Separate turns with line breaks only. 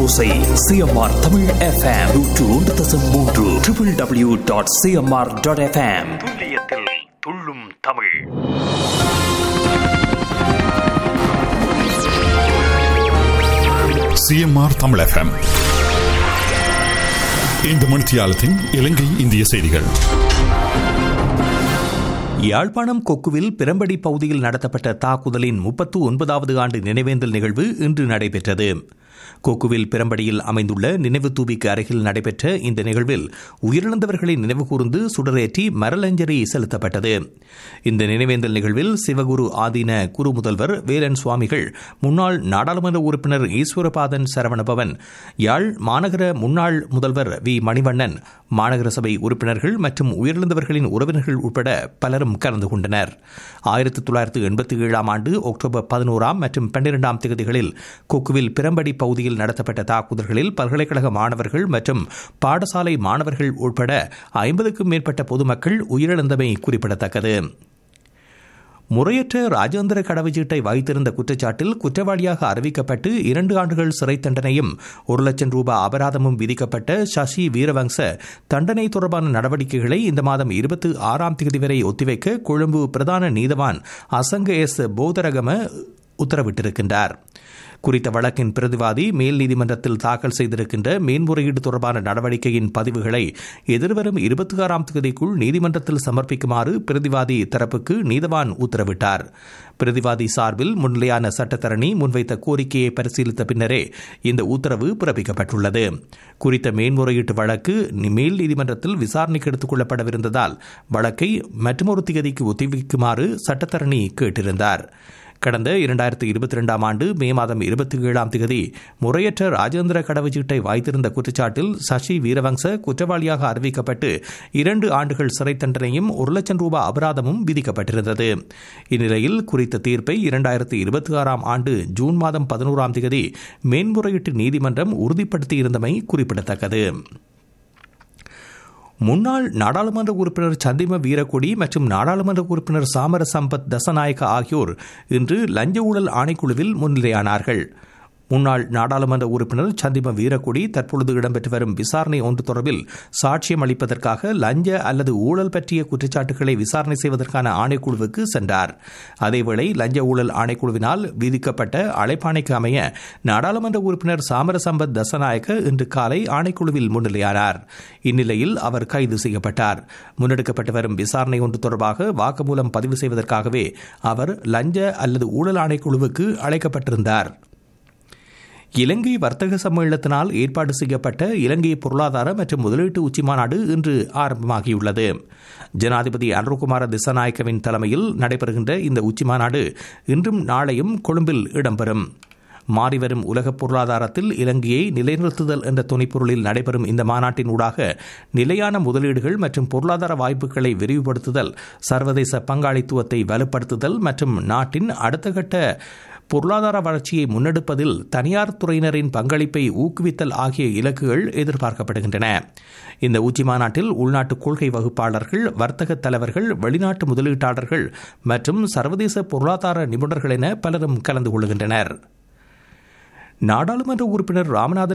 ஓசை CMR Tamil FM நூற்று ஒன்று தசம் மூன்று triple W dot CMR dot FM துல்லியத்தில் துள்ளும் தமிழ்
சிஎம்ஆர் தமிழ் எஃப்எம் இந்த மணித்தியாலத்தின் இலங்கை இந்திய செய்திகள்
யாழ்ப்பாணம் கொக்குவில் பிரம்படி பகுதியில் நடத்தப்பட்ட தாக்குதலின் முப்பத்து ஒன்பதாவது ஆண்டு நினைவேந்தல் நிகழ்வு இன்று நடைபெற்றது கொக்குவில் பிரம்படியில் அமைந்துள்ள நினைவு தூபிக்கு அருகில் நடைபெற்ற இந்த நிகழ்வில் உயிரிழந்தவர்களை நினைவு கூர்ந்து சுடரேற்றி மரலஞ்சலி செலுத்தப்பட்டது இந்த நினைவேந்தல் நிகழ்வில் சிவகுரு ஆதீன குரு முதல்வர் வேலன் சுவாமிகள் முன்னாள் நாடாளுமன்ற உறுப்பினர் ஈஸ்வரபாதன் சரவணபவன் யாழ் மாநகர முன்னாள் முதல்வர் வி மணிவண்ணன் மாநகர சபை உறுப்பினர்கள் மற்றும் உயிரிழந்தவர்களின் உறவினர்கள் உட்பட பலரும் கலந்து கொண்டனர் ஆயிரத்தி தொள்ளாயிரத்து எண்பத்தி ஏழாம் ஆண்டு அக்டோபர் பதினோராம் மற்றும் பன்னிரெண்டாம் தேதிகளில் கொக்குவில் பிரம்படி பகுதியில் நடத்தப்பட்ட தாக்குதல்களில் பல்கலைக்கழக மாணவர்கள் மற்றும் பாடசாலை மாணவர்கள் உட்பட ஐம்பதுக்கும் மேற்பட்ட பொதுமக்கள் உயிரிழந்தமை குறிப்பிடத்தக்கது முறையற்ற ராஜேந்திர கடவுச்சீட்டை வைத்திருந்த குற்றச்சாட்டில் குற்றவாளியாக அறிவிக்கப்பட்டு இரண்டு ஆண்டுகள் சிறை தண்டனையும் ஒரு லட்சம் ரூபாய் அபராதமும் விதிக்கப்பட்ட சசி வீரவங்ச தண்டனை தொடர்பான நடவடிக்கைகளை இந்த மாதம் இருபத்தி ஆறாம் தேதி வரை ஒத்திவைக்க கொழும்பு பிரதான நீதவான் அசங்க எஸ் போதரகம உத்தரவிட்டிருக்கின்றார் குறித்த வழக்கின் பிரதிவாதி மேல் நீதிமன்றத்தில் தாக்கல் செய்திருக்கின்ற மேன்முறையீடு தொடர்பான நடவடிக்கையின் பதிவுகளை எதிர்வரும் இருபத்தி ஆறாம் தேதிக்குள் நீதிமன்றத்தில் சமர்ப்பிக்குமாறு பிரதிவாதி தரப்புக்கு நீதவான் உத்தரவிட்டார் பிரதிவாதி சார்பில் முன்னிலையான சட்டத்தரணி முன்வைத்த கோரிக்கையை பரிசீலித்த பின்னரே இந்த உத்தரவு பிறப்பிக்கப்பட்டுள்ளது குறித்த மேன்முறையீட்டு வழக்கு மேல் நீதிமன்றத்தில் விசாரணைக்கு எடுத்துக் கொள்ளப்படவிருந்ததால் வழக்கை மற்றொரு தேதிக்கு ஒத்திவைக்குமாறு சட்டத்தரணி கேட்டிருந்தார் கடந்த இரண்டாயிரத்தி இருபத்தி ரெண்டாம் ஆண்டு மே மாதம் இருபத்தி ஏழாம் தேதி முறையற்ற ராஜேந்திர கடவுச்சீட்டை வைத்திருந்த குற்றச்சாட்டில் சசி வீரவங்ச குற்றவாளியாக அறிவிக்கப்பட்டு இரண்டு ஆண்டுகள் சிறை தண்டனையும் ஒரு லட்சம் ரூபாய் அபராதமும் விதிக்கப்பட்டிருந்தது இந்நிலையில் குறித்த தீர்ப்பை இரண்டாயிரத்தி இருபத்தி ஆறாம் ஆண்டு ஜூன் மாதம் பதினோராம் தேதி மேன்முறையீட்டு நீதிமன்றம் உறுதிப்படுத்தியிருந்தமை குறிப்பிடத்தக்கது முன்னாள் நாடாளுமன்ற உறுப்பினர் சந்திம வீரக்கொடி மற்றும் நாடாளுமன்ற உறுப்பினர் சாமர சம்பத் தசநாயக்க ஆகியோர் இன்று லஞ்ச ஊழல் ஆணைக்குழுவில் முன்னிலையானார்கள் முன்னாள் நாடாளுமன்ற உறுப்பினர் சந்திம வீரக்குடி தற்பொழுது இடம்பெற்று வரும் விசாரணை ஒன்று தொடர்பில் சாட்சியம் அளிப்பதற்காக லஞ்ச அல்லது ஊழல் பற்றிய குற்றச்சாட்டுகளை விசாரணை செய்வதற்கான ஆணைக்குழுவுக்கு சென்றார் அதேவேளை லஞ்ச ஊழல் ஆணைக்குழுவினால் விதிக்கப்பட்ட அழைப்பாணைக்கு அமைய நாடாளுமன்ற உறுப்பினர் சாமர சம்பத் தசநாயக்க இன்று காலை ஆணைக்குழுவில் முன்னிலையானார் இந்நிலையில் அவர் கைது செய்யப்பட்டார் முன்னெடுக்கப்பட்டு வரும் விசாரணை ஒன்று தொடர்பாக வாக்குமூலம் பதிவு செய்வதற்காகவே அவர் லஞ்ச அல்லது ஊழல் ஆணைக்குழுவுக்கு அழைக்கப்பட்டிருந்தார் இலங்கை வர்த்தக சம்மேளனத்தினால் ஏற்பாடு செய்யப்பட்ட இலங்கை பொருளாதார மற்றும் முதலீட்டு உச்சிமாநாடு இன்று ஆரம்பமாகியுள்ளது ஜனாதிபதி அனுகுமார திசநாயக்கவின் தலைமையில் நடைபெறுகின்ற இந்த உச்சிமாநாடு இன்றும் நாளையும் கொழும்பில் இடம்பெறும் மாறிவரும் உலக பொருளாதாரத்தில் இலங்கையை நிலைநிறுத்துதல் என்ற துணைப்பொருளில் நடைபெறும் இந்த மாநாட்டின் ஊடாக நிலையான முதலீடுகள் மற்றும் பொருளாதார வாய்ப்புகளை விரிவுபடுத்துதல் சர்வதேச பங்காளித்துவத்தை வலுப்படுத்துதல் மற்றும் நாட்டின் அடுத்த கட்ட பொருளாதார வளர்ச்சியை முன்னெடுப்பதில் தனியார் துறையினரின் பங்களிப்பை ஊக்குவித்தல் ஆகிய இலக்குகள் எதிர்பார்க்கப்படுகின்றன இந்த உச்சி மாநாட்டில் உள்நாட்டு கொள்கை வகுப்பாளர்கள் வர்த்தக தலைவர்கள் வெளிநாட்டு முதலீட்டாளர்கள் மற்றும் சர்வதேச பொருளாதார நிபுணர்கள் என பலரும் கலந்து கொள்கின்றனர் நாடாளுமன்ற உறுப்பினர் ராமநாதன்